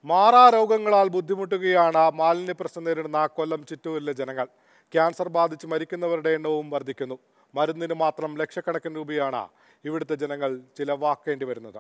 മാറാ രോഗങ്ങളാൽ ബുദ്ധിമുട്ടുകയാണ് മാലിന്യ പ്രശ്നം നേരിടുന്ന കൊല്ലം ചിറ്റൂരിലെ ജനങ്ങൾ ക്യാൻസർ ബാധിച്ച് മരിക്കുന്നവരുടെ എണ്ണവും വർദ്ധിക്കുന്നു മരുന്നിന് മാത്രം ലക്ഷക്കണക്കിന് രൂപയാണ് ഇവിടുത്തെ ജനങ്ങൾ ചിലവാക്കേണ്ടി വരുന്നത്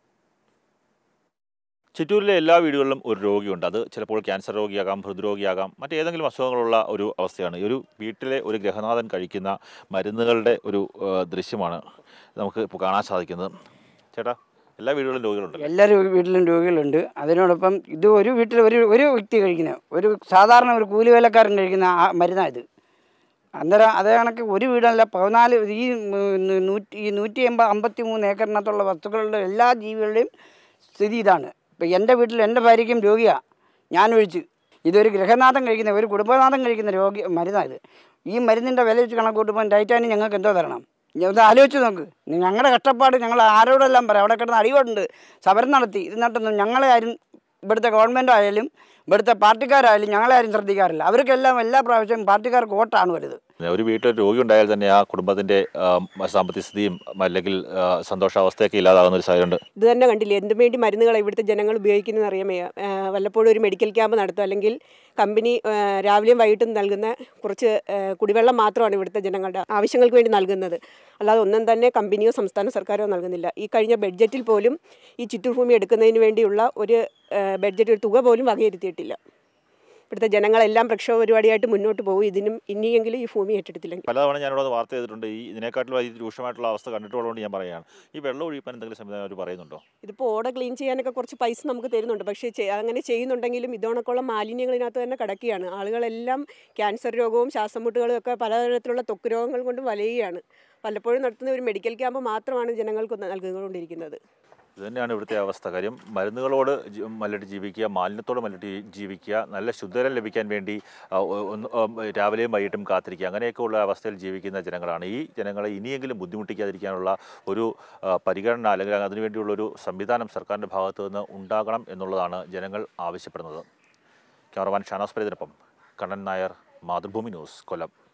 ചിറ്റൂരിലെ എല്ലാ വീടുകളിലും ഒരു രോഗിയുണ്ട് അത് ചിലപ്പോൾ ക്യാൻസർ രോഗിയാകാം ഹൃദ്രോഗിയാകാം മറ്റേതെങ്കിലും അസുഖങ്ങളുള്ള ഒരു അവസ്ഥയാണ് ഈ ഒരു വീട്ടിലെ ഒരു ഗ്രഹനാഥൻ കഴിക്കുന്ന മരുന്നുകളുടെ ഒരു ആ, ദൃശ്യമാണ് നമുക്ക് ഇപ്പോൾ കാണാൻ സാധിക്കുന്നത് ചേട്ടാ എല്ലാ വീടുകളിലും രോഗികളുണ്ട് എല്ലാ രോ- വീട്ടിലും രോഗികളുണ്ട് അതിനോടൊപ്പം ഇത് ഒരു വീട്ടിൽ ഒരു ഒരു വ്യക്തി കഴിക്കുന്ന ഒരു സാധാരണ ഒരു കൂലിവേലക്കാരൻ കഴിക്കുന്ന ആ മരുന്നാണ് ഇത് അന്നേരം അതേ കണക്ക് ഒരു വീടല്ല പതിനാല് ഈ ഉം, നൂറ്റി ഈ നൂറ്റി എൺപത് അമ്പത്തി മൂന്ന് ഏക്കറിനകത്തുള്ള വസ്തുക്കളുടെ എല്ലാ ജീവികളുടെയും സ്ഥിതി ഇതാണ് ഇപ്പം എൻ്റെ വീട്ടിൽ എൻ്റെ ഭാര്യയ്ക്കും രോഗിയാണ് ഞാൻ ഒഴിച്ച് ഇതൊരു ഗൃഹനാഥൻ കഴിക്കുന്ന ഒരു കുടുംബനാഥൻ കഴിക്കുന്ന രോഗി മരുന്നാണ് ഇത് ഈ മരുന്നിൻ്റെ വില വെച്ച് കണക്ക് കൂട്ടുമ്പോൾ ടൈറ്റാനി ഞങ്ങൾക്ക് എന്തോ തരണം ഞാൻ ഒന്ന് ആലോചിച്ച് നോക്ക് ഞങ്ങളുടെ കഷ്ടപ്പാട് ഞങ്ങൾ ആരോടെല്ലാം പറയാം അവിടെ കിടന്ന് അടികൊണ്ട് സമരം നടത്തി ഇത് നട്ടൊന്നും ഞങ്ങളെ ആരും ഇവിടുത്തെ ഗവൺമെൻറ് ആയാലും ഇവിടുത്തെ പാർട്ടിക്കാരായാലും ഞങ്ങളെ ആരും ശ്രദ്ധിക്കാറില്ല അവർക്കെല്ലാം എല്ലാ പ്രാവശ്യവും പാർട്ടിക്കാർക്ക് വോട്ടാണ് വലുത് ഒരു വീട്ടിൽ രോഗി ഉണ്ടായാൽ തന്നെ ആ കുടുംബത്തിൻ്റെ ആ, സാമ്പത്തിക സ്ഥിതിയും അല്ലെങ്കിൽ ആ, സന്തോഷാവസ്ഥയൊക്കെ ഇല്ലാതാകുന്ന ഒരു സാഹചര്യമുണ്ട് ഇത് തന്നെ കണ്ടില്ലേ എന്തും വേണ്ടി മരുന്നുകളാണ് ഇവിടുത്തെ ജനങ്ങൾ ഉപയോഗിക്കുന്നതെന്ന് അറിയാൻ വയ്യ ആ, വല്ലപ്പോഴും ഒരു മെഡിക്കൽ ക്യാമ്പ് നടത്തുക അല്ലെങ്കിൽ കമ്പനി ആ, രാവിലെയും വൈകിട്ടും നൽകുന്ന കുറച്ച് ആ, കുടിവെള്ളം മാത്രമാണ് ഇവിടുത്തെ ജനങ്ങളുടെ ആവശ്യങ്ങൾക്ക് വേണ്ടി നൽകുന്നത് അല്ലാതെ ഒന്നും തന്നെ കമ്പനിയോ സംസ്ഥാന സർക്കാരോ നൽകുന്നില്ല ഈ കഴിഞ്ഞ ബഡ്ജറ്റിൽ പോലും ഈ ചിറ്റൂർ ഭൂമി എടുക്കുന്നതിന് വേണ്ടിയുള്ള ഒരു ആ, ബഡ്ജറ്റ് ഒരു തുക പോലും വകയിരുത്തിയിട്ടില്ല ഇവിടുത്തെ ജനങ്ങളെല്ലാം പ്രക്ഷോഭ പരിപാടിയായിട്ട് മുന്നോട്ട് പോകും ഇതിനും ഇനിയെങ്കിലും ഈ ഭൂമി ഏറ്റെടുത്തില്ലെങ്കിൽ പലതവണ ഞാനിവിടെ വന്ന് വാർത്ത ചെയ്തിട്ടുണ്ട് ഈ ഇതിനെക്കാട്ടിലും ഈ രൂക്ഷമായിട്ടുള്ള അവസ്ഥ കണ്ടിട്ടുള്ളതുകൊണ്ട് ഞാൻ പറയുകയാണ് ഈ വെള്ളം ഒഴിക്കാൻ എന്തെങ്കിലും സംവിധാനം അവർ പറയുന്നുണ്ടോ ഇതിപ്പോൾ ഓട ക്ലീൻ ചെയ്യാനൊക്കെ കുറച്ച് പൈസ നമുക്ക് തരുന്നുണ്ട് പക്ഷേ ചെ- അങ്ങനെ ചെയ്യുന്നുണ്ടെങ്കിലും ഇതോണക്കുള്ള മാലിന്യങ്ങളിനകത്ത് തന്നെ കിടക്കുകയാണ് ആളുകളെല്ലാം ക്യാൻസർ രോഗവും ശ്വാസം മുട്ടുകളും ഒക്കെ പലതരത്തിലുള്ള ത്വക്ക് രോഗങ്ങൾ കൊണ്ടും വലയുകയാണ് പലപ്പോഴും നടത്തുന്ന ഒരു മെഡിക്കൽ ക്യാമ്പ് മാത്രമാണ് ജനങ്ങൾക്ക് നൽകിക്കൊണ്ടിരിക്കുന്നത് ഇത് തന്നെയാണ് ഇവിടുത്തെ അവസ്ഥ കാര്യം മരുന്നുകളോട് ജി- മല്ലിട്ട് ജീവിക്കുക മാലിന്യത്തോട് മല്ലിട്ട് ജീവിക്കുക നല്ല ശുദ്ധജലം ലഭിക്കാൻ വേണ്ടി ആ, ഒ- ഒന്ന് ഉം, രാവിലെയും വൈകിട്ടും കാത്തിരിക്കുക അങ്ങനെയൊക്കെ ഉള്ള അവസ്ഥയിൽ ജീവിക്കുന്ന ജനങ്ങളാണ് ഈ ജനങ്ങളെ ഇനിയെങ്കിലും ബുദ്ധിമുട്ടിക്കാതിരിക്കാനുള്ള ഒരു ആ, പരിഗണന അല്ലെങ്കിൽ അതിനുവേണ്ടിയുള്ള ഒരു സംവിധാനം സർക്കാരിൻ്റെ ഭാഗത്തു നിന്ന് ഉണ്ടാകണം എന്നുള്ളതാണ് ജനങ്ങൾ ആവശ്യപ്പെടുന്നത് ക്യാമറമാൻ ഷാനാസ് പരീതിനൊപ്പം കണ്ണൻ നായർ മാതൃഭൂമി ന്യൂസ് കൊല്ലം